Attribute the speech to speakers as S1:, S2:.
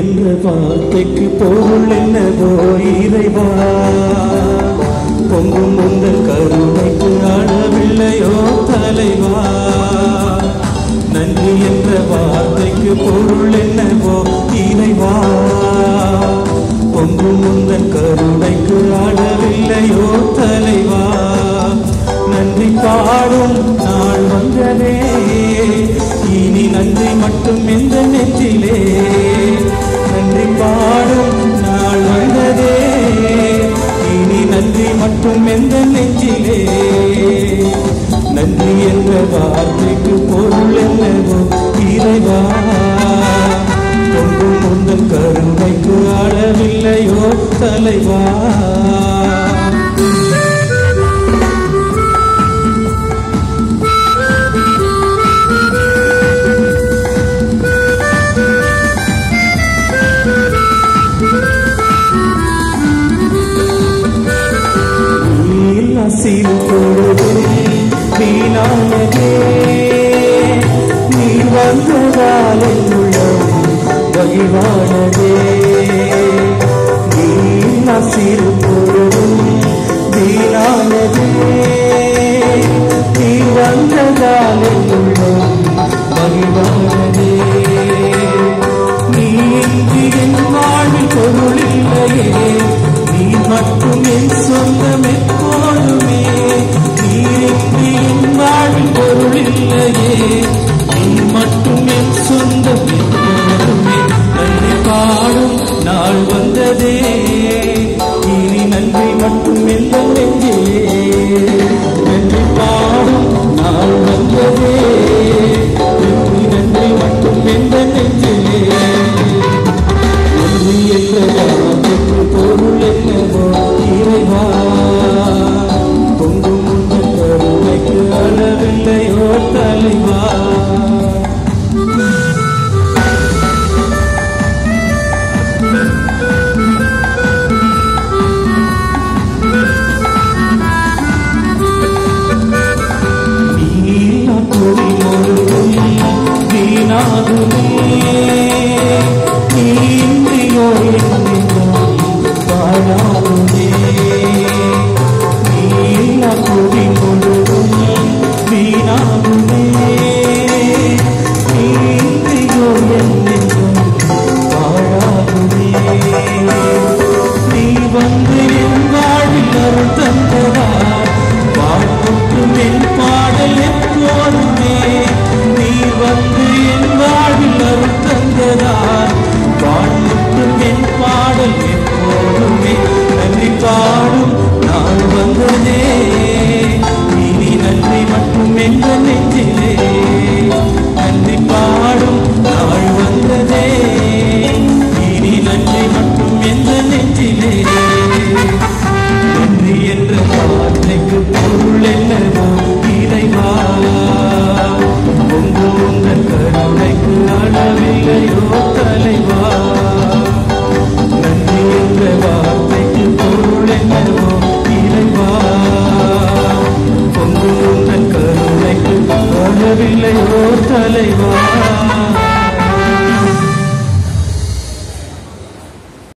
S1: என்ற வார்த்தைக்கு பொருள் என்னவோ இறைவா பொங்கும் உந்தன் கருணைக்கு அளவில்லையோ தலைவா நன்றி என்ற வார்த்தைக்கு பொருள் என்னவோ இறைவா பொங்கும் உந்தன் கருணைக்கு அளவில்லையோ தலைவா நன்றி பாடும் நாள் வந்ததே இனி நன்றி மட்டும் எந்த நெஞ்சிலே நன்றி பாடும் நாள் வந்ததே இனி நன்றி மட்டும் எந்த நெஞ்சிலே நன்றி என்ற வார்த்தைக்கு பொருள் என்னவோ இறைவா பொங்கும் உந்தன் கருணைக்கு அளவில்லையோ தலைவா நீல் அசில் பொழுது வீணானதே நீ வந்ததால் என் உள்ளம் வகிவானதே நீல் அசில்